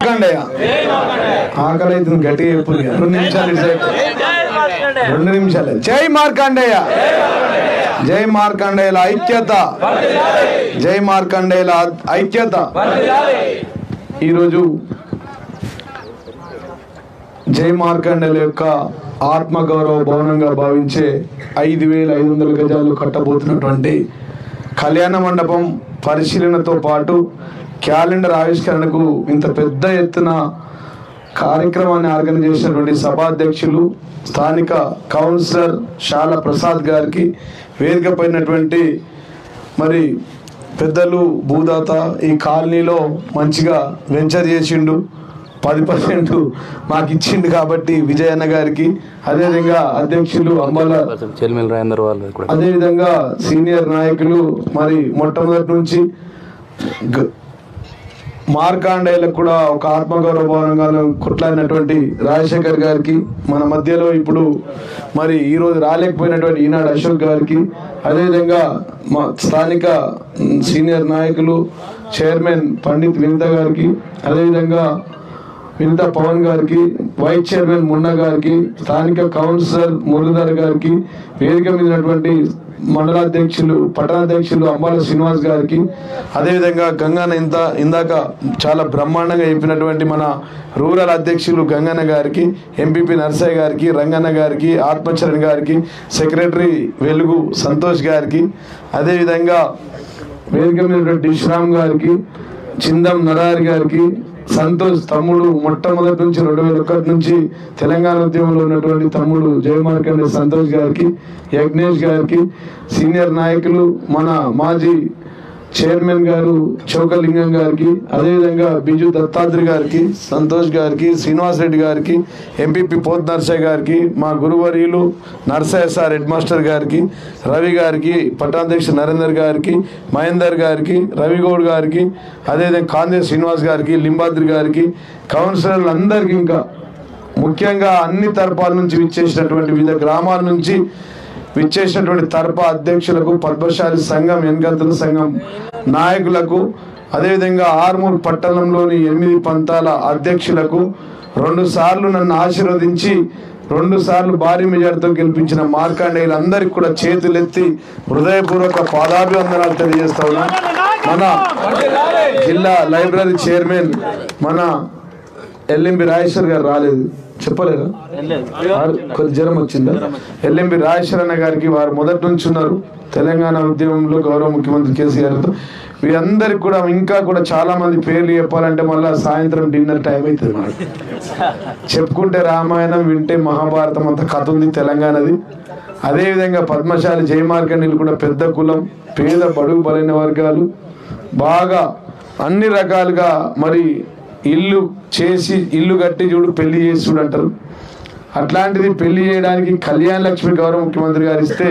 మార్కండేయ ఆకలి అయితే గట్టిగా చెప్పు ఇక. రెండు నిమిషాలు ఇటు సైడ్. రెండు నిమిషాలే జై మార్కండేయ జై మార్కండేయుల ఐక్యత జై మార్కండేయుల ఐక్యత ఈరోజు జై మార్కండేయుల యొక్క ఆత్మగౌరవ భవనంగా భావించే ఐదు వేల ఐదు వందల గజాలు కట్టబోతున్నటువంటి కళ్యాణ మండపం పరిశీలనతో పాటు క్యాలెండర్ ఆవిష్కరణకు ఇంత పెద్ద ఎత్తున కార్యక్రమాన్ని ఆర్గనైజ్ చేసినటువంటి సభాధ్యక్షులు స్థానిక కౌన్సిలర్ శాల ప్రసాద్ గారికి వేదిక పైనటువంటి మరి పెద్దలు భూదాత ఈ కాలనీలో మంచిగా వెంచర్ చేసిండు పది పర్సెంట్ మాకు ఇచ్చిండు కాబట్టి విజయన్న గారికి అదేవిధంగా అధ్యక్షులు అంబాల చెల్మిల్ రాయందర్ వాళ్ళు కూడా అదేవిధంగా సీనియర్ నాయకులు మరి మొట్టమొదటి నుంచి గ- మార్కాండేయులకు కూడా ఒక ఆత్మగౌరవ భవనంగా కొట్లాడినటువంటి రాజశేఖర్ గారికి మన మధ్యలో ఇప్పుడు మరి ఈ రోజు రాలేకపోయినటువంటి ఈనాడు అశోక్ గారికి అదేవిధంగా మా స్థానిక మ్, సీనియర్ నాయకులు చైర్మన్ పండిత్ వినిత గారికి అదేవిధంగా వినిత పవన్ గారికి వైస్ చైర్మన్ మున్నా గారికి స్థానిక కౌన్సిలర్ మురళీధర్ గారికి వేదిక మీద ఉన్నటువంటి మండలాధ్యక్షులు పట్టణాధ్యక్షులు అంబాల శ్రీనివాస్ గారికి అదేవిధంగా గంగాన ఇంత ఇందాక చాలా బ్రహ్మాండంగా చెప్పినటువంటి మన రూరల్ అధ్యక్షులు గంగన్న గారికి ఎంపీపీ నర్సయ్య గారికి రంగన్న గారికి ఆత్మచరణ్ గారికి సెక్రటరీ వెలుగు సంతోష్ గారికి అదేవిధంగా వేదిక మీద ఉన్నటువంటి శ్రామ్ గారికి చిందం నరారి గారికి సంతోష్ తమ్ముడు మొట్టమొదటి నుంచి రెండు వేల ఒకటి నుంచి తెలంగాణ ఉద్యమంలో ఉన్నటువంటి తమ్ముడు జయమార్కండే సంతోష్ గారికి యజ్ఞేష్ గారికి సీనియర్ నాయకులు మన మాజీ చైర్మన్ గారు చౌకలింగం గారికి అదేవిధంగా బిజు దత్తాత్రి గారికి సంతోష్ గారికి శ్రీనివాస్ రెడ్డి గారికి ఎంపీపీ పోత్ నర్సయ్య గారికి మా గురువర్యులు నర్సయ్య సార్ హెడ్ మాస్టర్ గారికి రవి గారికి పట్టాధ్యక్ష నరేందర్ గారికి మహేందర్ గారికి రవిగౌడ్ గారికి అదేవిధంగా కాందే శ్రీనివాస్ గారికి లింబాద్రి గారికి కౌన్సిలర్లు అందరికీ ఇంకా ముఖ్యంగా అన్ని తరపాల నుంచి విచ్చేసినటువంటి వివిధ గ్రామాల నుంచి విచ్చేసినటువంటి తరప అధ్యక్షులకు పద్మశాలి సంఘం వెనకంతుల సంఘం నాయకులకు అదేవిధంగా ఆర్మూర్ పట్టణంలోని ఎనిమిది పంతాల అధ్యక్షులకు రెండు సార్లు నన్ను ఆశీర్వదించి రెండు సార్లు భారీ మెజార్టీతో గెలిపించిన మార్కాండేయులందరికీ కూడా చేతులెత్తి హృదయపూర్వక పాదాభివందనాలు తెలియజేస్తా ఉన్నా మన జిల్లా లైబ్రరీ చైర్మన్ మన ఎల్ఎంబి రాజేశ్వర్ గారు రాలేదు చెప్పలేదా వారు కొద్ది జ్వరం వచ్చిందా ఎల్ఎంబి రాజేశ్వర అన్న గారికి వారు మొదటి నుంచి ఉన్నారు తెలంగాణ ఉద్యమంలో గౌరవ ముఖ్యమంత్రి కేసీఆర్తో వీరందరికి కూడా ఇంకా కూడా చాలా మంది పేర్లు చెప్పాలంటే మళ్ళీ సాయంత్రం డిన్నర్ టైం అవుతుంది మనకు చెప్పుకుంటే రామాయణం వింటే మహాభారతం అంత కథ ఉంది తెలంగాణది అదేవిధంగా పద్మశాలి జయమార్కండీలు కూడా పెద్ద కులం పేద బడుగు బలైన వర్గాలు బాగా అన్ని రకాలుగా మరి ఇల్లు చేసి ఇల్లు కట్టి చూడు పెళ్లి చేసి చూడు అంటారు అట్లాంటిది పెళ్లి చేయడానికి కళ్యాణ లక్ష్మి గౌరవ ముఖ్యమంత్రి గారు ఇస్తే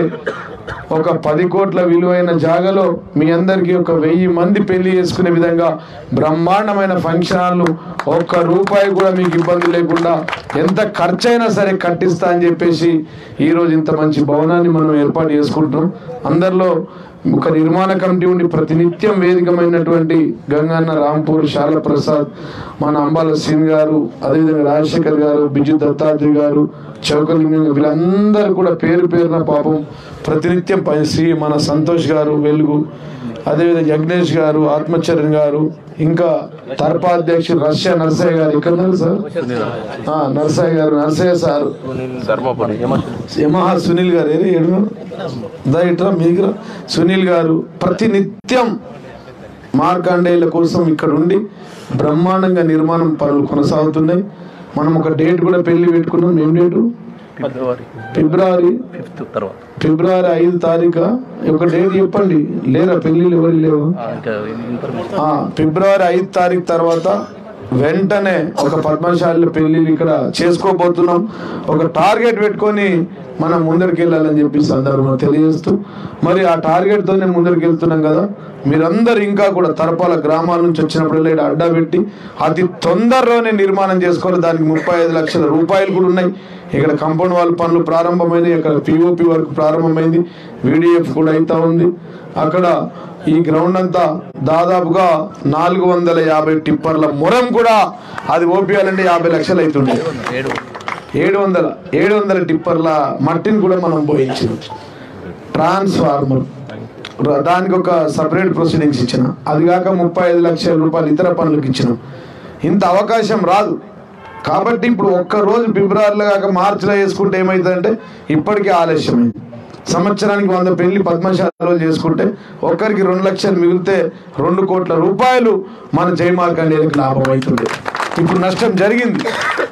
ఒక పది కోట్ల విలువైన జాగలో మీ అందరికీ ఒక వెయ్యి మంది పెళ్లి చేసుకునే విధంగా బ్రహ్మాండమైన ఫంక్షన్ హాల్ను ఒక్క రూపాయి కూడా మీకు ఇబ్బంది లేకుండా ఎంత ఖర్చైనా సరే కట్టిస్తా అని చెప్పేసి ఈ రోజు ఇంత మంచి భవనాన్ని మనం ఏర్పాటు చేసుకుంటున్నాం అందరిలో ఒక నిర్మాణ కమిటీ ఉండి ప్రతినిత్యం వేదికమైనటువంటి గంగన్న రాంపూర్ శారద ప్రసాద్ మన అంబాల సింగ్ గారు అదేవిధంగా రాజశేఖర్ గారు బిజు దత్తాత్రి గారు చౌకలింగం గారు, వీళ్ళందరూ కూడా పేరు పేరున పాపం ప్రతినిత్యం పని శ్రీ మన సంతోష్ గారు వెలుగు అదేవిధంగా యజ్ఞేష్ గారు ఆత్మచరణ్ గారు ఇంకా తర్పాధ్యక్షుడు రష్యా నర్సయ్య గారు ఇక్కడ ఉన్నారు సార్ ఆ, నర్సయ్య గారు నర్సయ్య సార్ ధర్మపురి యమహా సునీల్ గారు ఏరే ఏడు దా ఇట్రా మీకు రా. సునీల్ గారు ప్రతినిత్యం మార్కాండేయుల కోసం ఇక్కడ ఉండి బ్రహ్మాండంగా నిర్మాణం పనులు కొనసాగుతున్నాయి మనం ఒక డేట్ కూడా పెళ్లి పెట్టుకున్నాం ఏం డేటు ఫిబ్రవరి ఫిబ్రవరి ఫిఫ్త్ తర్వాత ఫిబ్రవరి ఐదు తారీఖు ఒక డేట్ చెప్పండి లేరా పెళ్లిళ్ళు ఎవరు లేవు ఇంకా ఇన్ఫర్మేషన్ ఆ, ఫిబ్రవరి ఐదు తారీఖు తర్వాత వెంటనే ఒక పద్మశాలి పెళ్లి ఇక్కడ చేసుకోబోతున్నాం ఒక టార్గెట్ పెట్టుకొని మనం ముందరికి వెళ్ళాలని చెప్పి సందర్భంగా తెలియజేస్తూ మరి ఆ టార్గెట్ తోనే ముందరికి వెళ్తున్నాం కదా మీరందరూ ఇంకా కూడా తరపాల గ్రామాల నుంచి వచ్చినప్పుడు ఇక్కడ అడ్డా పెట్టి అతి తొందరలోనే నిర్మాణం చేసుకోవాలి దానికి ముప్పై ఐదు లక్షల రూపాయలు కూడా ఉన్నాయి ఇక్కడ కంపౌండ్ వాల్ పనులు ప్రారంభమైంది ఇక్కడ పిఓపి వర్క్ ప్రారంభమైంది వీడిఎఫ్ కూడా అయితా ఉంది అక్కడ ఈ గ్రౌండ్ అంతా దాదాపుగా నాలుగు వందల యాభై టిప్పర్ల మొరం కూడా అది ఓపియాలంటే యాభై లక్షలు అవుతుండే ఏడు ఏడు వందల ఏడు వందల టిప్పర్ల మట్టిని కూడా మనం పోయించాం ట్రాన్స్ఫార్మర్ ర- దానికి ఒక సపరేట్ ప్రొసీడింగ్స్ ఇచ్చిన అది కాక ముప్పై ఐదు లక్షల రూపాయలు ఇతర పనులకు ఇచ్చినాం ఇంత అవకాశం రాదు కాబట్టి ఇప్పుడు ఒక్క రోజు ఫిబ్రవరిలో కాక మార్చిలో వేసుకుంటే ఏమవుతుందంటే ఇప్పటికే ఆలస్యమైంది సంవత్సరానికి వంద పెళ్లి పద్మశాలలో చేసుకుంటే ఒక్కరికి రెండు లక్షలు మిగిలితే రెండు కోట్ల రూపాయలు మన జయమార్కండేలకు లాభం అవుతుంది ఇప్పుడు నష్టం జరిగింది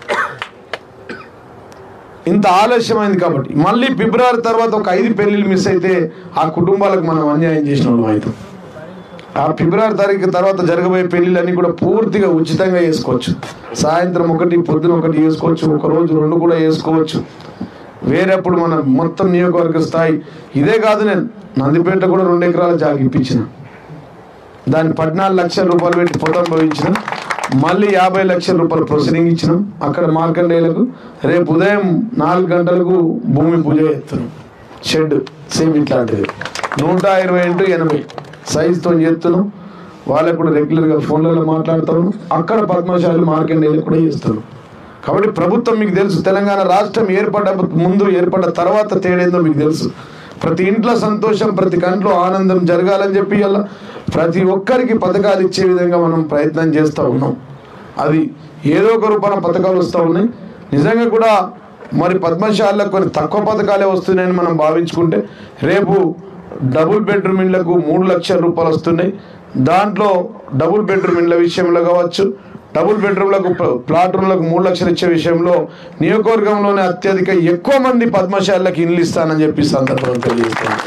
ఇంత ఆలస్యమైంది కాబట్టి మళ్ళీ ఫిబ్రవరి తర్వాత ఒక ఐదు పెళ్లిళ్ళు మిస్ అయితే ఆ కుటుంబాలకు మనం అన్యాయం చేసిన వాళ్ళం అవుతాం ఆ ఫిబ్రవరి తారీఖు తర్వాత జరగబోయే పెళ్లిళ్ళన్నీ కూడా పూర్తిగా ఉచితంగా చేసుకోవచ్చు సాయంత్రం ఒకటి పొద్దున ఒకటి చేసుకోవచ్చు ఒక రోజు రెండు కూడా చేసుకోవచ్చు వేరేప్పుడు మన మొత్తం నియోజకవర్గ స్థాయి ఇదే కాదు నేను నందిపేట కూడా రెండు ఎకరాల జాగా ఇప్పించిన దాన్ని పద్నాలుగు లక్షల రూపాయలు పెట్టి పొతం భవించిన మళ్ళీ యాభై లక్షల రూపాయలు ప్రొసీడింగ్ ఇచ్చినాం అక్కడ మార్కండేయులకు రేపు ఉదయం నాలుగు గంటలకు భూమి పూజ చేస్తున్నాం షెడ్ సేమ్ ఇట్లాంటిది నూట ఇరవై ఇంటూ ఎనభై సైజుతో చేస్తున్నాం వాళ్ళకు కూడా రెగ్యులర్గా ఫోన్లలో మాట్లాడుతాము అక్కడ పద్మశాలి మార్కండేయులు కూడా చేస్తున్నాం కాబట్టి ప్రభుత్వం మీకు తెలుసు తెలంగాణ రాష్ట్రం ఏర్పడ్డ ముందు ఏర్పడ్డ తర్వాత తేడేందో మీకు తెలుసు ప్రతి ఇంట్లో సంతోషం ప్రతి కంట్లో ఆనందం జరగాలని చెప్పి అలా ప్రతి ఒక్కరికి పథకాలు ఇచ్చే విధంగా మనం ప్రయత్నం చేస్తూ ఉన్నాం అది ఏదో ఒక రూపాన పథకాలు వస్తూ ఉన్నాయి నిజంగా కూడా మరి పద్మశాలకు కొన్ని తక్కువ పథకాలే వస్తున్నాయని మనం భావించుకుంటే రేపు డబుల్ బెడ్రూమ్ ఇళ్లకు మూడు లక్షల రూపాయలు వస్తున్నాయి దాంట్లో డబుల్ బెడ్రూమ్ ఇళ్ల విషయంలో కావచ్చు డబుల్ బెడ్రూమ్లకు ప్ల- ప్లాట్ రూమ్లకు మూడు లక్షలు ఇచ్చే విషయంలో నియోజకవర్గంలోనే అత్యధిక ఎక్కువ మంది పద్మశాలకు ఇల్లు ఇస్తానని చెప్పి ఈ సందర్భంగా తెలియజేస్తాను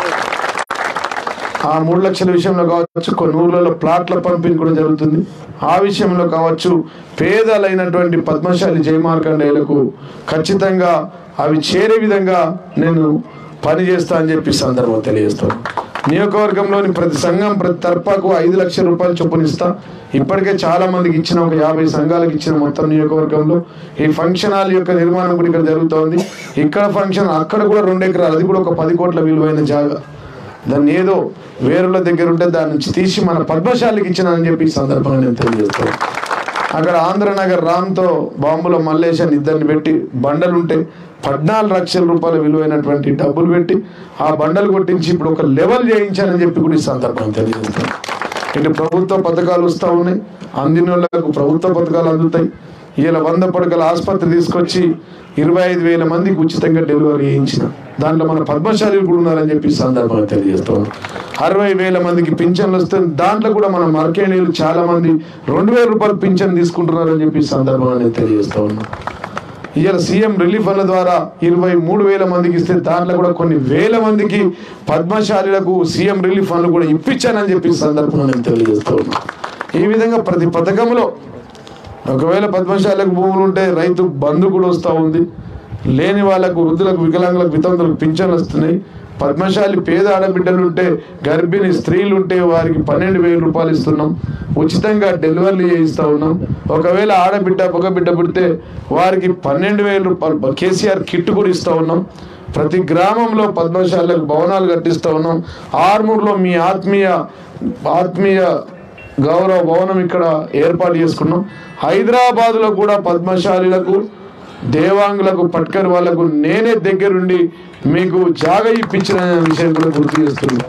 ఆ మూడు లక్షల విషయంలో కావచ్చు కొన్ని ఊర్లలో ప్లాట్ల పంపిణీ కూడా జరుగుతుంది ఆ విషయంలో కావచ్చు పేదలైనటువంటి పద్మశాలి జయమార్కండేయులకు ఖచ్చితంగా అవి చేరే విధంగా నేను పని చేస్తా అని చెప్పి ఈ సందర్భంగా తెలియజేస్తాను నియోజకవర్గంలోని ప్రతి సంఘం ప్రతి తర్పాకు ఐదు లక్షల రూపాయలు చొప్పున ఇస్తా ఇప్పటికే చాలా మందికి ఇచ్చిన ఒక యాభై సంఘాలకు ఇచ్చిన మొత్తం నియోజకవర్గంలో ఈ ఫంక్షన్ హాల్ యొక్క నిర్మాణం కూడా ఇక్కడ జరుగుతోంది ఇక్కడ ఫంక్షన్ అక్కడ కూడా రెండు ఎకరాలు అది కూడా ఒక పది కోట్ల విలువైన జాగా దాన్ని ఏదో వేరుల దగ్గర ఉంటే దాని నుంచి తీసి మన పద్మశాలికి ఇచ్చినానని చెప్పి ఈ సందర్భంగా నేను తెలియజేస్తాను అక్కడ ఆంధ్రనగర్ రామ్తో బాంబులో మల్లేశాన్ని ఇద్దరిని పెట్టి బండలు ఉంటే పద్నాలుగు లక్షల రూపాయల విలువైనటువంటి డబ్బులు పెట్టి ఆ బండలు కొట్టించి ఇప్పుడు ఒక లెవెల్ చేయించానని చెప్పి కూడా ఈ సందర్భంగా తెలియజేస్తాను ఇటు ప్రభుత్వ పథకాలు వస్తూ ఉన్నాయి అందిన వాళ్ళకు ప్రభుత్వ పథకాలు అందుతాయి ఇలా వంద పడకల ఆసుపత్రి తీసుకొచ్చి ఇరవై ఐదు వేల మందికి ఉచితంగా డెలివరీ చేయించిన దాంట్లో మన పద్మశాలి కూడా ఉన్నారని చెప్పి ఈ సందర్భంగా తెలియజేస్తాం అరవై వేల మందికి పింఛన్లు వస్తుంది దాంట్లో కూడా మన మార్కేణీయులు చాలా మంది రెండు వేల రూపాయలు పింఛన్ తీసుకుంటున్నారని చెప్పి ఈ సందర్భంగా నేను తెలియజేస్తా ఉన్నాను ఇవాళ సీఎం రిలీఫ్ ఫండ్ల ద్వారా ఇరవై మూడు వేల మందికి ఇస్తే దాంట్లో కూడా కొన్ని వేల మందికి పద్మశాలిలకు సీఎం రిలీఫ్ ఫండ్లు కూడా ఇప్పించానని చెప్పి ఈ సందర్భంగా నేను తెలియజేస్తా ఉన్నాను ఈ విధంగా ప్రతి పథకంలో ఒకవేళ పద్మశాలకు భూములు ఉంటే రైతు బంధు కూడా వస్తూ ఉంది లేని వాళ్ళకు వృద్ధులకు వికలాంగులకు వితంతులకు పింఛన్లు వస్తున్నాయి పద్మశాలి పేద ఆడబిడ్డలు ఉంటే గర్భిణీ స్త్రీలు ఉంటే వారికి పన్నెండు వేల రూపాయలు ఇస్తున్నాం ఉచితంగా డెలివరీ చేయిస్తా ఉన్నాం ఒకవేళ ఆడబిడ్డ మగబిడ్డ పుడితే వారికి పన్నెండు వేల రూపాయలు కేసీఆర్ కిట్ కూడా ఇస్తా ఉన్నాం ప్రతి గ్రామంలో పద్మశాలకు భవనాలు కట్టిస్తా ఉన్నాం ఆర్మూర్లో మీ ఆత్మీయ ఆత్మీయ గౌరవ భవనం ఇక్కడ ఏర్పాటు చేసుకున్నాం హైదరాబాద్ లో కూడా పద్మశాలిలకు దేవాంగులకు పట్కర్ వాళ్లకు నేనే దగ్గరుండి మీకు జాగ ఇప్పించిన విషయం కూడా గుర్తు చేస్తున్నాను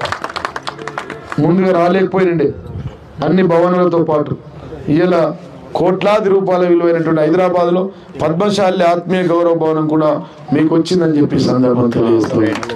ముందుగా రాలేకపోయినండి అన్ని భవనాలతో పాటు ఇలా కోట్లాది రూపాయల విలువైనటువంటి హైదరాబాద్ లో పద్మశాలి ఆత్మీయ గౌరవ భవనం కూడా మీకు వచ్చిందని చెప్పి ఈ సందర్భం తెలియజేస్తున్నాను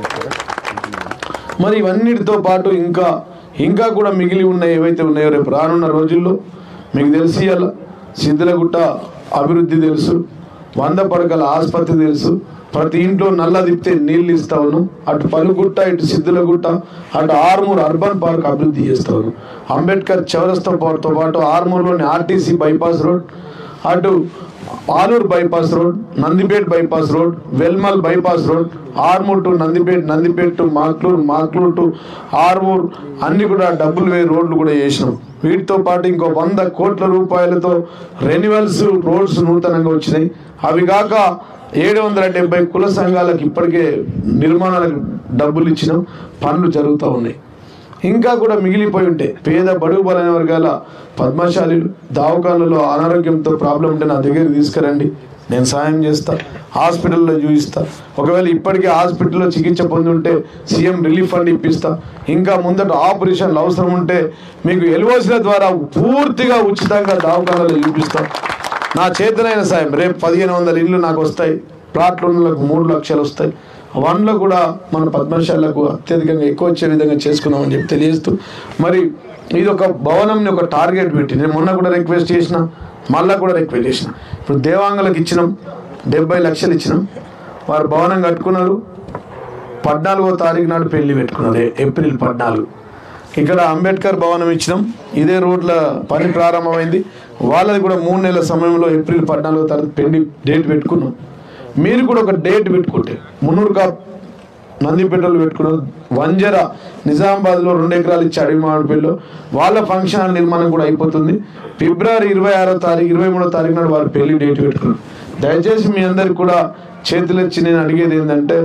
మరి ఇవన్నిటితో పాటు ఇంకా ఇంకా కూడా మిగిలి ఉన్నాయి ఏవైతే ఉన్నాయో రేపు రానున్న రోజుల్లో మీకు తెలిసి అలా సిద్ధులగుట్ట అభివృద్ధి తెలుసు వంద పడకల ఆసుపత్రి తెలుసు ప్రతి ఇంట్లో నల్ల తిప్పితే నీళ్లు ఇస్తా ఉన్నాం అటు పలుగుట్ట ఇటు సిద్ధులగుట్ట అటు ఆర్మూర్ అర్బన్ పార్క్ అభివృద్ధి చేస్తా ఉన్నాం అంబేద్కర్ చౌరస్తా పార్క్తో పాటు ఆర్మూర్లోని ఆర్టీసీ బైపాస్ రోడ్ అటు Aluru bypass road Nandipet bypass road Velmal bypass road Armoor to Nandipet Nandipet to Makloor Makloor to Armoor అన్ని కూడా డబ్బులు వేయి రోడ్లు కూడా చేసినాం వీటితో పాటు ఇంకో వంద కోట్ల రూపాయలతో రెన్యువల్స్ రోడ్స్ నూతనంగా వచ్చినాయి అవి కాక ఏడు వందల డెబ్బై కుల సంఘాలకు ఇప్పటికే నిర్మాణాలకు డబ్బులు ఇచ్చినాం పనులు జరుగుతూ ఉన్నాయి ఇంకా కూడా మిగిలిపోయి ఉంటే పేద బడుగు బలైన వర్గాల పద్మశాలీలు దవాఖానలో అనారోగ్యంతో ప్రాబ్లం ఉంటే నా దగ్గరికి తీసుకురండి నేను సాయం చేస్తా హాస్పిటల్లో చూపిస్తా ఒకవేళ ఇప్పటికే హాస్పిటల్లో చికిత్స పొంది ఉంటే సీఎం రిలీఫ్ ఫండ్ ఇప్పిస్తా ఇంకా ముందట ఆపరేషన్లు అవసరం ఉంటే మీకు ఎల్ఓసీల ద్వారా పూర్తిగా ఉచితంగా దవాఖానలో చూపిస్తాం నా చేతనైన సాయం రేపు పదిహేను వందల ఇల్లు నాకు వస్తాయి ప్లాట్లు ఉన్న వాళ్ళకు మూడు లక్షలు వస్తాయి వన్లో కూడా మన పద్మశాలకు అత్యధికంగా ఎక్కువ వచ్చే విధంగా చేసుకున్నామని చెప్పి తెలియజేస్తూ మరి ఇది ఒక భవనంని ఒక టార్గెట్ పెట్టి నేను మొన్న కూడా రిక్వెస్ట్ చేసిన మళ్ళా కూడా రిక్వెస్ట్ చేసిన ఇప్పుడు దేవాంగులకు ఇచ్చినాం డెబ్బై లక్షలు ఇచ్చినాం వారు భవనం కట్టుకున్నారు పద్నాలుగో తారీఖు నాడు పెళ్లి పెట్టుకున్నారు ఏ- ఏప్రిల్ పద్నాలుగు ఇక్కడ అంబేద్కర్ భవనం ఇచ్చినాం ఇదే రోడ్ల పని ప్రారంభమైంది వాళ్ళది కూడా మూడు నెలల సమయంలో ఏప్రిల్ పద్నాలుగో తారీఖు పెళ్లి డేట్ పెట్టుకున్నాం మీరు కూడా ఒక డేట్ పెట్టుకుంటే మున్నూరుగా నందిపేటలో పెట్టుకున్నారు వంజర నిజామాబాద్లో రెండు ఎకరాలు ఇచ్చి అడవి మామిడిపల్లిలో వాళ్ళ ఫంక్షన్ హాల్ నిర్మాణం కూడా అయిపోతుంది ఫిబ్రవరి ఇరవై ఆరో తారీఖు ఇరవై మూడో తారీఖు నాడు వాళ్ళు పెళ్లి డేట్ పెట్టుకున్నారు దయచేసి మీ అందరికి కూడా చేతులెచ్చి నేను అడిగేది ఏంటంటే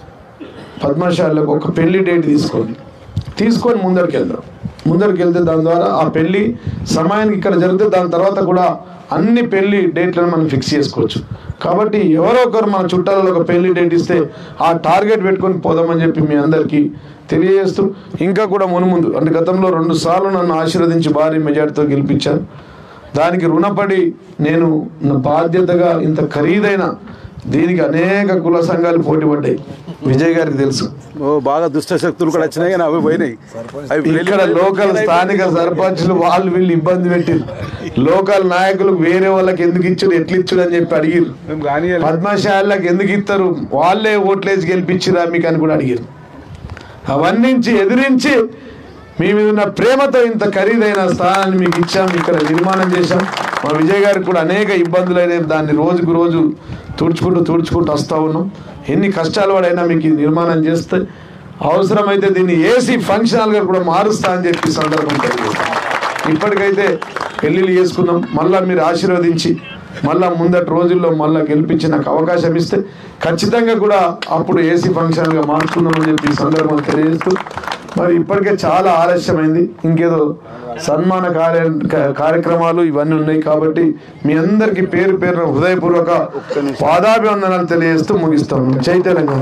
పద్మశాలకు ఒక పెళ్లి డేట్ తీసుకోండి తీసుకొని ముందరికి వెళ్దాం ముందరికి వెళ్తే దాని ద్వారా ఆ పెళ్లి సమయానికి ఇక్కడ జరిగితే దాని తర్వాత కూడా అన్ని పెళ్లి డేట్లను మనం ఫిక్స్ చేసుకోవచ్చు కాబట్టి ఎవరో ఒకరు మన చుట్టాలలో ఒక పెళ్లి డేట్ ఇస్తే ఆ టార్గెట్ పెట్టుకొని పోదామని చెప్పి మీ అందరికీ తెలియజేస్తూ ఇంకా కూడా మునుముందు అంటే గతంలో రెండు సార్లు నన్ను ఆశీర్వదించి భారీ మెజార్టీతో గెలిపించారు దానికి రుణపడి నేను నా బాధ్యతగా ఇంత ఖరీదైన దీనికి అనేక కుల సంఘాలు పోటీ పడ్డాయి విజయ్ గారికి తెలుసు ఓ బాగా దుష్ట శక్తులు కూడా వచ్చినాయి కానీ అవి పోయినాయి అవి ఇక్కడ లోకల్ స్థానిక సర్పంచ్లు వాళ్ళు వీళ్ళు ఇబ్బంది పెట్టిరు లోకల్ నాయకులు వేరే వాళ్ళకి ఎందుకు ఇచ్చారు ఎట్లా ఇచ్చారు అని చెప్పి అడిగిరు మేము కానీ పద్మశాలకు ఎందుకు ఇస్తారు వాళ్ళే ఓట్లేసి గెలిపించిరా మీకు అని కూడా అడిగారు అవన్నించి ఎదిరించి మీ మీద ఉన్న ప్రేమతో ఇంత ఖరీదైన స్థానాన్ని మీకు ఇచ్చాం ఇక్కడ నిర్మాణం చేశాం మా విజయ్ గారికి కూడా అనేక ఇబ్బందులు అయినాయి దాన్ని రోజుకు రోజు తుడుచుకుంటూ తుడుచుకుంటూ వస్తూ ఉన్నాం ఎన్ని కష్టాలు పడైనా మీకు ఇది నిర్మాణం చేస్తే అవసరమైతే దీన్ని ఏసీ ఫంక్షన్ హాల్గా కూడా మారుస్తా అని చెప్పి ఈ సందర్భం తెలియజేస్తాం ఇప్పటికైతే పెళ్లిళ్ళు చేసుకుందాం మళ్ళా మీరు ఆశీర్వదించి మళ్ళా ముందటి రోజుల్లో మళ్ళా గెలిపించి నాకు అవకాశం ఇస్తే ఖచ్చితంగా కూడా అప్పుడు ఏసీ ఫంక్షన్గా మార్చుకుందామని చెప్పి ఈ సందర్భం తెలియజేస్తూ మరి ఇప్పటికే చాలా ఆలస్యమైంది ఇంకేదో సన్మాన కార్య కార్యక్రమాలు ఇవన్నీ ఉన్నాయి కాబట్టి మీ అందరికీ పేరు పేరున హృదయపూర్వక పాదాభివందనాలు తెలియజేస్తూ ముగిస్తాను జై తెలంగాణ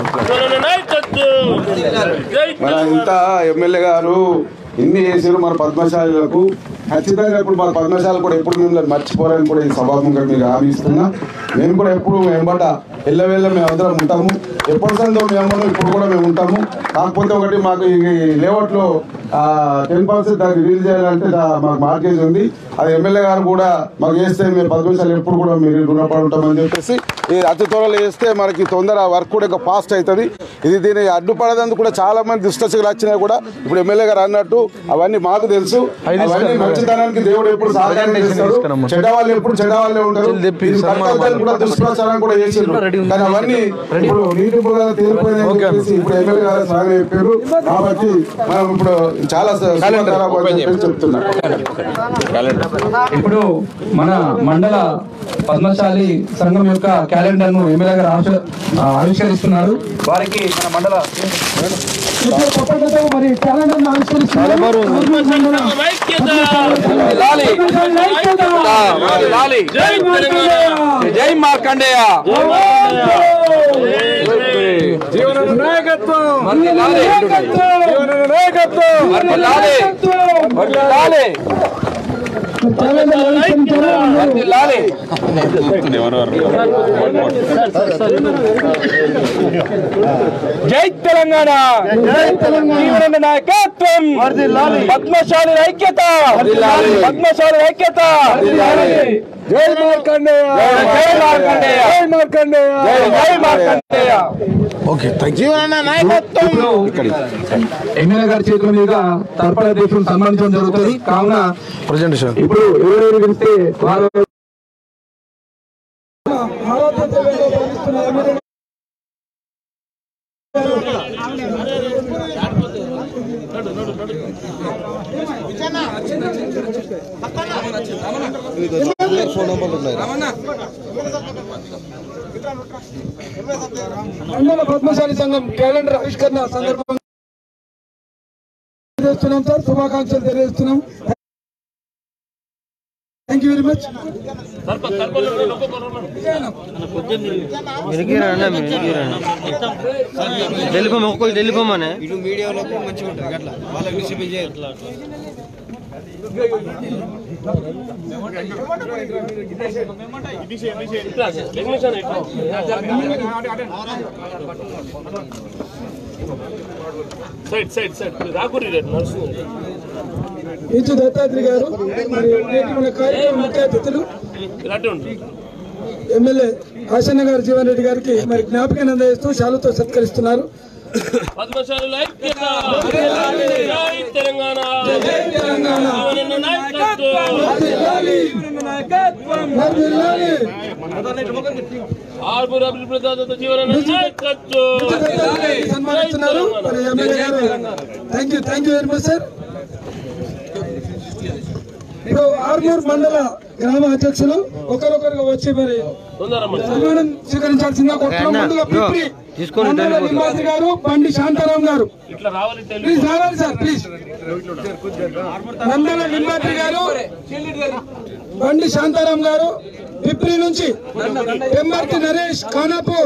మన ఇంత ఎమ్మెల్యే గారు ఇన్ని చేసారు మన పద్మశాలకు ఖచ్చితంగా ఇప్పుడు మన పద్మశాల కూడా ఎప్పుడు మిమ్మల్ని మర్చిపోరని కూడా ఈ సభాముఖంగా మీకు హామీ ఇస్తున్నా మేము కూడా ఎప్పుడు వెంబట ఎల్లవెల్ల మేము అందరం ఉంటాము ఎప్పటి సందో మేము ఇప్పుడు కూడా మేము ఉంటాము కాకపోతే ఒకటి మాకు ఈ లేఅవుట్లో టెన్ పర్సెంట్ దాన్ని రిలీజ్ చేయాలంటే దా- మాకు మార్కేజ్ ఉంది అది ఎమ్మెల్యే గారు కూడా మాకు చేస్తే మేము పద్మశాలు ఎప్పుడు కూడా మీరు రుణపడి ఉంటామని చెప్పేసి ఇది అతి త్వరలో చేస్తే మనకి తొందర వర్క్ కూడా ఇంకా ఫాస్ట్ అవుతుంది ఇది దీని అడ్డుపడదందుకు కూడా చాలా మంది దుష్టశక్తులు వచ్చినాయి కూడా ఇప్పుడు ఎమ్మెల్యే గారు అన్నట్టు అవన్నీ మాకు తెలుసు అవన్నీ మంచితనానికి దేవుడు ఎప్పుడు సహకారం చేస్తాడు చెడ్డ వాళ్ళు ఎప్పుడు చెడ్డ వాళ్ళే ఉంటారు ఇది కర్తవ్యాలు కూడా దుష్ప్రచారం కూడా చేసిండ్రు కానీ అవన్నీ ఇప్పుడు నీటి బుర్ర తేలిపోయిందని చెప్పేసి ఇప్పుడు ఎమ్మెల్యే గారు సాగ చెప్పారు కాబట్టి మనం ఇప్పుడు చాలా సుఖకరం అని చెప్పేసి చెప్తున్నాం ఇప్పుడు మన మండల పద్మశాలి సంఘం యొక్క క్యాలెండర్ ను ఎమ్మెల్యే గారు ఆవిష్క- ఆ, ఆవిష్కరిస్తున్నారు వారికి మన మండల మరి క్యాలెండర్ జై మార్కండేయ జై తెలంగాణ జీవన నాయకత్వం పద్మశాలి ఐక్యత పద్మశాలి ఐక్యత జై మార్కండేయ జై మార్కండేయ జై మార్కండేయ జై మార్కండేయ ఎమ్మెల్యే గారి చేతుల మీద తర్పణ దేశం సన్మానించడం జరుగుతుంది కావున ఇప్పుడు ఎవరెవరు పిలిస్తే వారు మండల పద్మశాలి సంఘం క్యాలెండర్ ఆవిష్కరణ సందర్భంగా తెలియజేస్తున్నాం సార్ శుభాకాంక్షలు తెలియజేస్తున్నాం థ్యాంక్ యూ వెరీ మచ్ వెళ్ళిపోమా ఒక్కొక్కరు వెళ్ళిపోమానే సైడ్ సైడ్ సైడ్ రాకూరి నడుస్తుంది ఈచు దత్తాత్రి గారు మరి నేటి మన కార్యక్రమ ముఖ్య అతిథులు ఇలాంటి ఉంటుంది ఎమ్మెల్యే ఆశన్న గారు జీవన్ రెడ్డి గారికి మరి జ్ఞాపకాన్ని అందజేస్తూ శాలుతో సత్కరిస్తున్నారు పద్మశాలి ఐక్యత జై తెలంగాణ జీవనన్న నాయకత్వం వర్ధిల్లాలి. ఆర్మూర్ అభివృద్ధి ప్రదాత జీవనన్న నాయకత్వం సన్మానిస్తున్నారు మరి ఎమ్మెల్యే గారు thank you thank you very much sir ఇప్పుడు ఆర్మూర్ మండల గ్రామ అధ్యక్షులు ఒకరొకరుగా వచ్చి మరి తొందరమ్మ సన్మానం స్వీకరించాల్సిందిగా కోరుతున్నాం. ముందుగా పిప్రి తీసుకొని మండల నివాసి గారు బండి శాంతారాం గారు ఇట్లా రావాలి తెలుగు ప్లీజ్ రావాలి సార్ ప్లీజ్ మండల నింబాద్రి గారు బండి శాంతారాం గారు పిప్రి నుంచి పెమ్మర్తి నరేష్ ఖానాపూర్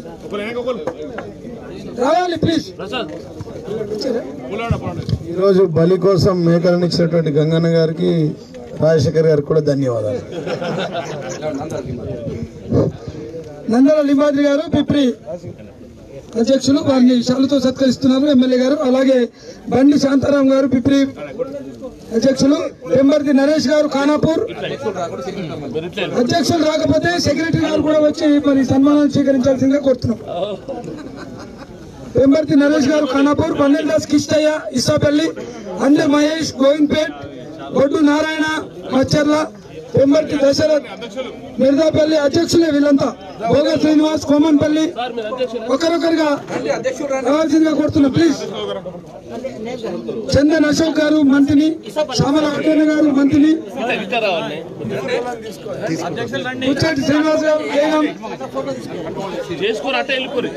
రావాలి ప్లీజ్ ప్రసాద్ ఈరోజు బలి కోసం మేకలను ఇచ్చినటువంటి గంగన్న గారికి రాజశేఖర్ గారికి కూడా ధన్యవాదాలు నందల లింబాద్రి గారు పిప్రి అధ్యక్షులు వారిని శాలతో సత్కరిస్తున్నారు ఎమ్మెల్యే గారు అలాగే బండి శాంతారాం గారు పిప్రి అధ్యక్షులు పెంబర్తి నరేష్ గారు ఖానాపూర్ అధ్యక్షులు రాకపోతే సెక్రటరీ గారు కూడా వచ్చి మరి సన్మానం స్వీకరించాల్సిందిగా కోరుతున్నాం పెంబర్తి నరేష్ గారు ఖానాపూర్ బండల్ దాస్ కిష్టయ్య ఇసాపల్లి అందే మహేష్ గోవింద్పేట్ బొడ్డు నారాయణ మచ్చర్ల పెంబర్తి దశరథ్ మిర్దాపల్లి అధ్యక్షులే వీళ్ళంతా భోగ శ్రీనివాస్ కోమన్పల్లి ఒకరొకరిగా రావాల్సిందిగా కోరుతున్నా ప్లీజ్ చందన్ అశోక్ గారు మంత్రిని శ్యామల అట్టన్న గారు మంత్రిని ఇట్లా రావాలి ముచ్చటి శ్రీనివాస్ గారు బేగం చేసుకొని అట్టే వెళ్ళిపోరు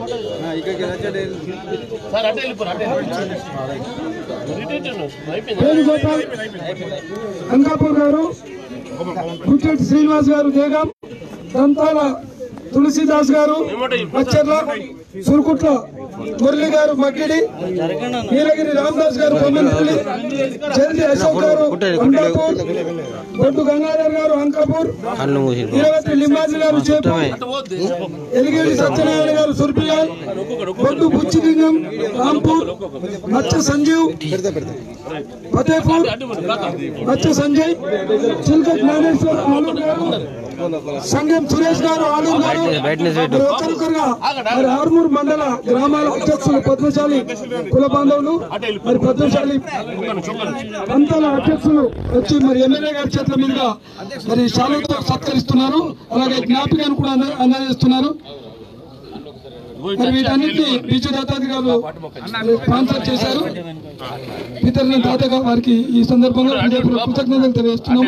సార్ అట్టే వెళ్ళిపోరు అట్టే రిటైన్ అయిపోయింది వేణుగోపాల్ అంకాపూర్ గారు ముచ్చటి శ్రీనివాస్ గారు జయగాం దంతాల తులసిదాస్ గారు మచ్చర్ల సురుకుట్ల మురళి గారు మక్కిడి నీలగిరి రామదాస్ గారు బొమ్మనపల్లి చంద్రి అశోక్ గారు అంకాపూర్ బొడ్డు గంగాధర్ గారు అంకాపూర్ కళ్ళు మూసి వీరవతి లింబాజీ గారు చేపూర్ ఎలిగేడి సత్యనారాయణ గారు సుర్పియాల్ బొడ్డు బుచ్చిలింగం రాంపూర్ మచ్చ సంజీవ్ ఫతేపూర్ మచ్చ సంజయ్ చిల్కట్ జ్ఞానేశ్వర్ ఆలూరు గారు సంగం సురేష్ గారు ఆలూరు గారు మరి ఒకరొకరుగా మరి ఆర్మూర్ మండల గ్రామాల అధ్యక్షులు పద్మశాలి కుల బాంధవులు మరి పద్మశాలి పంతాల అధ్యక్షులు వచ్చి మరి ఎమ్మెల్యే గారి చేతుల మీదుగా మరి శాలుతో సత్కరిస్తున్నారు అలాగే జ్ఞాపికను కూడా అంద- అందజేస్తున్నారు మరి వీటన్నిటిని బీజు దత్తాత్రి గారు స్పాన్సర్ చేశారు ఇతరుల తాతగా వారికి ఈ సందర్భంగా హృదయపూర్వక కృతజ్ఞతలు తెలియజేస్తున్నాం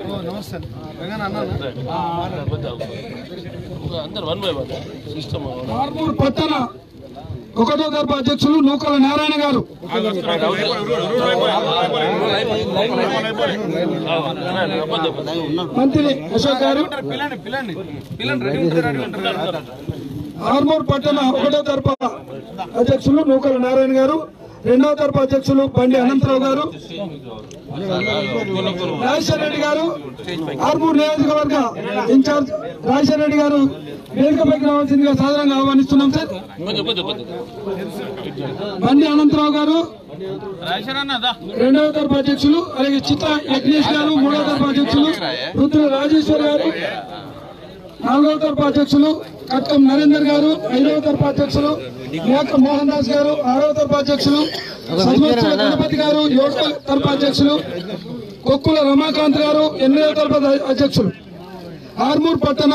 అందరు one by one system Armoor పట్టణ ఒకటో తరపు అధ్యక్షులు నూకల నారాయణ గారు మంత్రి అశోక్ గారు ఆర్మూర్ పట్టణ ఒకటో తరపు అధ్యక్షులు నూకల నారాయణ గారు రెండవ తరపు అధ్యక్షులు బండి అనంతరావు గారు రాజశేఖర రెడ్డి గారు ఆర్మూర్ నియోజకవర్గ ఇన్ఛార్జ్ రాజశేఖర రెడ్డి గారు వేదికపైకి రావాల్సిందిగా సాధారణంగా ఆహ్వానిస్తున్నాం సార్ కొంచెం కొంచెం కొంచెం బండి అనంతరావు గారు రెండవ తరపు అధ్యక్షులు అలాగే చిత్ర యజ్ఞేష్ గారు మూడవ తరపు అధ్యక్షులు రుద్ర రాజేశ్వర్ గారు నాలుగవ తరపు అధ్యక్షులు కట్కం నరేందర్ గారు ఐదవ తరపు అధ్యక్షులు మేక మోహన్ దాస్ గారు ఆరవ తరపు అధ్యక్షులు సంవత్సర గణపతి గారు ఏడవ తరపు అధ్యక్షులు కొక్కుల రమాకాంత్ గారు ఎనిమిదవ తరపు అధ్యక్షులు ఆర్మూర్ పట్టణ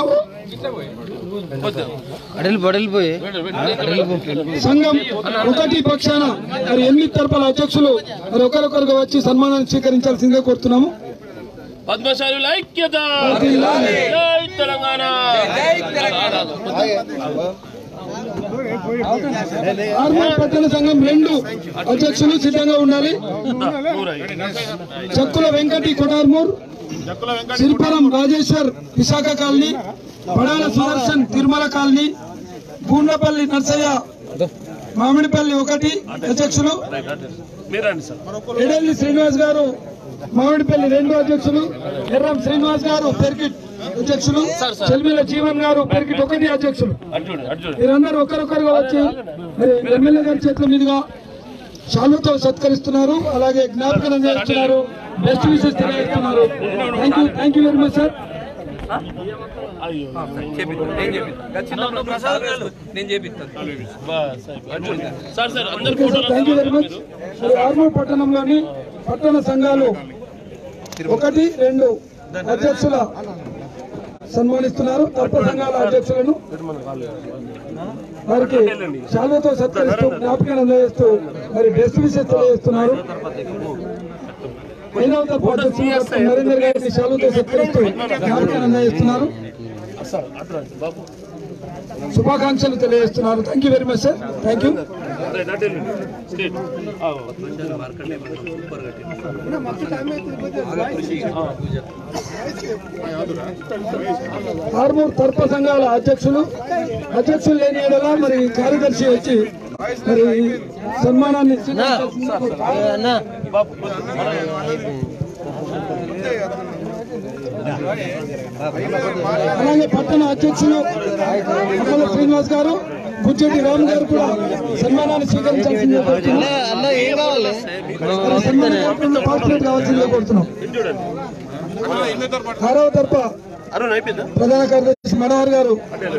అడలి పడలిపోయి సంఘం ఒకటి పక్షాన మరి ఎనిమిది తరపుల అధ్యక్షులు మరి ఒకరొకరుగా వచ్చి సన్మానాన్ని స్వీకరించాల్సిందిగా కోరుతున్నాము పద్మశాలి ఐక్యత జై తెలంగాణ ఆర్మూర్ పట్టణ సంఘం రెండు అధ్యక్షులు సిద్ధంగా ఉండాలి చక్కుల వెంకటి కొటార్మూర్ శిల్పురం రాజేశ్వర్ విశాఖ కాలనీ పడాల సుదర్శన్ తిరుమల కాలనీ గూండ్లపల్లి నర్సయ్య మామిడిపల్లి ఒకటి అధ్యక్షులు మీరండి సార్ ఎడల్లి శ్రీనివాస్ గారు మామిడిపల్లి రెండు అధ్యక్షులు ఎర్రం శ్రీనివాస్ గారు పెర్కిట్ అధ్యక్షులు చెల్మిల జీవన్ గారు పెర్కిట్ ఒకటి అధ్యక్షులు అర్జున్ అర్జున్ మీరందరూ ఒక్కరొక్కరుగా వచ్చి మరి ఎమ్మెల్యే గారి చేతుల మీదుగా షాలుతో సత్కరిస్తున్నారు అలాగే జ్ఞాపకం చేస్తున్నారు బెస్ట్ విషెస్ తెలియజేస్తున్నారు thank you thank you very much sir బస్ అర్జున్ సార్ సార్ అందరు okay sir thank you very much మరి ఆర్మూర్ పట్టణంలోని పట్టణ సంఘాలు ఒకటి రెండు అధ్యక్షుల సన్మానిస్తున్నారు తప్ప సంఘాల అధ్యక్షులను వారికి శాలువతో సత్కరిస్తూ జ్ఞాపకం అందజేస్తూ మరి బెస్ట్ విషయం తెలియజేస్తున్నారు ఐదవ తరపు అధ్యక్షులు డాక్టర్ నరేందర్ గారికి శాలువతో సత్కరిస్తూ జ్ఞాపకం అందజేస్తున్నారు బాబు శుభాకాంక్షలు తెలియజేస్తున్నారు thank you very much sir thank you right అటు వెళ్ళండి స్టేట్ ఆర్మూర్ తర్ప సంఘాల అధ్యక్షులు అధ్యక్షులు లేని ఎడల మరి కార్యదర్శి వచ్చి మరి సన్మానాన్ని అన్నా అలాగే పట్టణ అధ్యక్షులు అమ్మల శ్రీనివాస్ గారు బుజ్జెట్టి రామ్ గారు కూడా సన్మానాన్ని స్వీకరించాల్సిందిగా కోరుతున్నాం అన్న ఏం కావాలి మరి సన్మాన కార్యక్రమంలో పార్టిసిపేట్ కావాల్సిందిగా కోరుతున్నాం ఆరవ తరఫ అరుణ్ అయిపోయిందా ప్రధాన కార్యదర్శి మనోహర్ గారు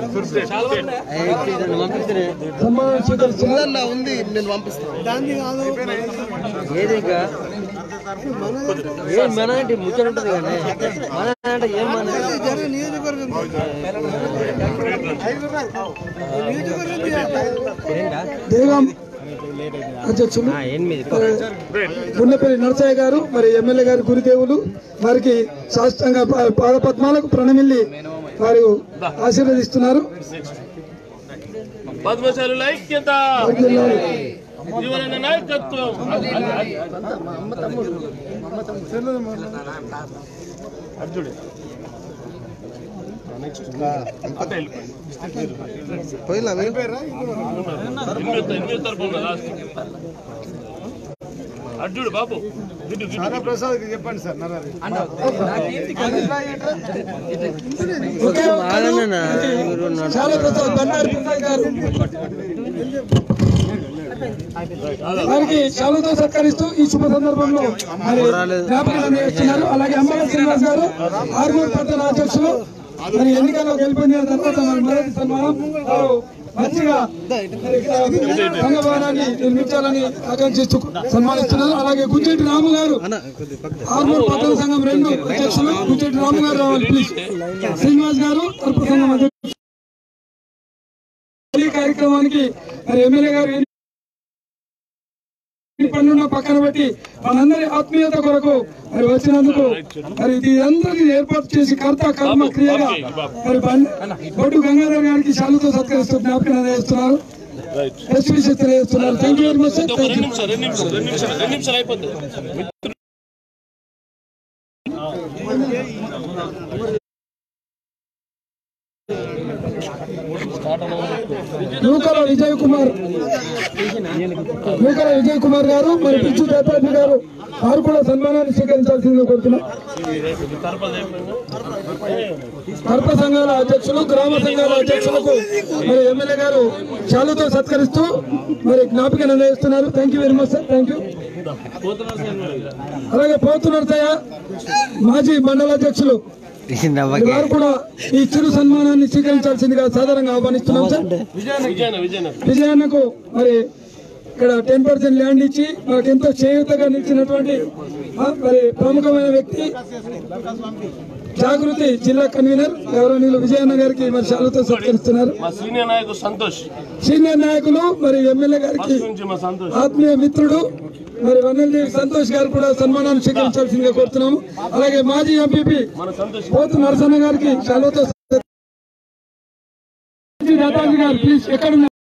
పంపిస్తే సన్మానాన్ని స్వీకరిస్తున్నారు ఉంది నేను పంపిస్తాను ఏది ఇంకా ఏం మన అంటే ముచ్చట ఉంటుంది కానీ మన అంటే ఏం మన దేవాం అధ్యక్షులు ఎనిమిది గుండెపల్లి నరసయ్య గారు మరి ఎమ్మెల్యే గారి గురుదేవులు వారికి శాస్త్రంగా పాదపద్మాలకు ప్రణమిల్లి వారు ఆశీర్వదిస్తున్నారు పద్మశాలుల ఐక్యత వారికి వెళ్ళాలి. జీవన నాయకత్వం అర్జుడే అటే ఎనిమిది తరపు ఉన్నా లాస్ట్ అర్జుడు బాబు గిడ్డు గిడ్డు ప్రసాద్ చెప్పండి సార్ ఒకే ఒక్కరు చాలా ప్రసాద్ బండారు పిన్నయ్య గారు వారికి శాలుతో సత్కరిస్తూ ఈ శుభ సందర్భంలో మరి జ్ఞాపకం చేస్తున్నారు అలాగే అమ్మల శ్రీనివాస్ గారు ఆర్మూర్ పట్టణ అధ్యక్షులు మరి ఎన్నికల్లో గెలుపొందిన తర్వాత మరి మొదటి సన్మానం వారు మంచిగా మరి ఇక్కడ సంఘ భవనాన్ని నిర్మించాలని ఆకాంక్షిస్తూ సన్మానిస్తున్నారు అలాగే గుంజెట్టి రాము గారు ఆర్మూర్ పట్టణ సంఘం రెండు అధ్యక్షులు గుంజెట్టి రాము గారు రావాలి ప్లీజ్ శ్రీనివాస్ గారు తరపు సంఘం అధ్యక్షులు ఈ కార్యక్రమానికి మరి ఎమ్మెల్యే గారు ఎన్ని పనులున్న పక్కన పెట్టి మనందరి ఆత్మీయత కొరకు మరి వచ్చినందుకు మరి ఇది అందరికీ ఏర్పాటు చేసి కర్త కర్మ క్రియగా మరి బండ్- బొడ్డు గంగాధర్ గారికి శాలుతో సత్కరిస్తూ జ్ఞాపకం చేస్తున్నారు బెస్ట్ విషయం తెలియజేస్తున్నారు thank you very much sir ఒక థ్యాంక్ రెండు యూ నిమిషాలు రెండు నిమిషాలు రెండు నిమిషాలు రెండు నిమిషాలు అయిపోతుంది నూకల విజయ్ కుమార్ నూకల విజయ్ కుమార్ గారు మరి పిచ్చు దేపాటి గారు వారు కూడా సన్మానాన్ని స్వీకరించాల్సిందిగా కోరుతున్నాం కర్ప సంఘాల అధ్యక్షులు గ్రామ సంఘాల అధ్యక్షులకు మరి ఎమ్మెల్యే గారు చాలుతో సత్కరిస్తూ మరి జ్ఞాపిక నిర్ణయిస్తున్నారు thank you very much sir thank you అలాగే పోతున్నర్తయ్య మాజీ మండల అధ్యక్షులు వారు కూడా ఈ చిరు సన్మానాన్ని స్వీకరించాల్సిందిగా సాధారణంగా ఆహ్వానిస్తున్నాం సార్ విజయన విజయన విజయాన్నకు మరి ఇక్కడ టెన్ పర్సెంట్ ల్యాండ్ ఇచ్చి మనకు ఎంతో చేయూతగా నిలిచినటువంటి ఆ, మరి ప్రముఖమైన వ్యక్తి జాగృతి జిల్లా కన్వీనర్ గౌరవనీయులు విజయన్న గారికి మరి శాలతో సత్కరిస్తున్నారు మా సీనియర్ నాయకుడు సంతోష్ సీనియర్ నాయకులు మరి ఎమ్మెల్యే గారికి నుంచి మా సంతోష్ ఆత్మీయ మిత్రుడు మరి వన్నెల్దేవి సంతోష్ గారు కూడా సన్మానాన్ని స్వీకరించాల్సిందిగా కోరుతున్నాము అలాగే మాజీ ఎంపీపీ మన సంతోష్ పోతు నరసన్న గారికి శాలతో గారు ప్లీజ్ ఎక్కడ ఉన్నారు?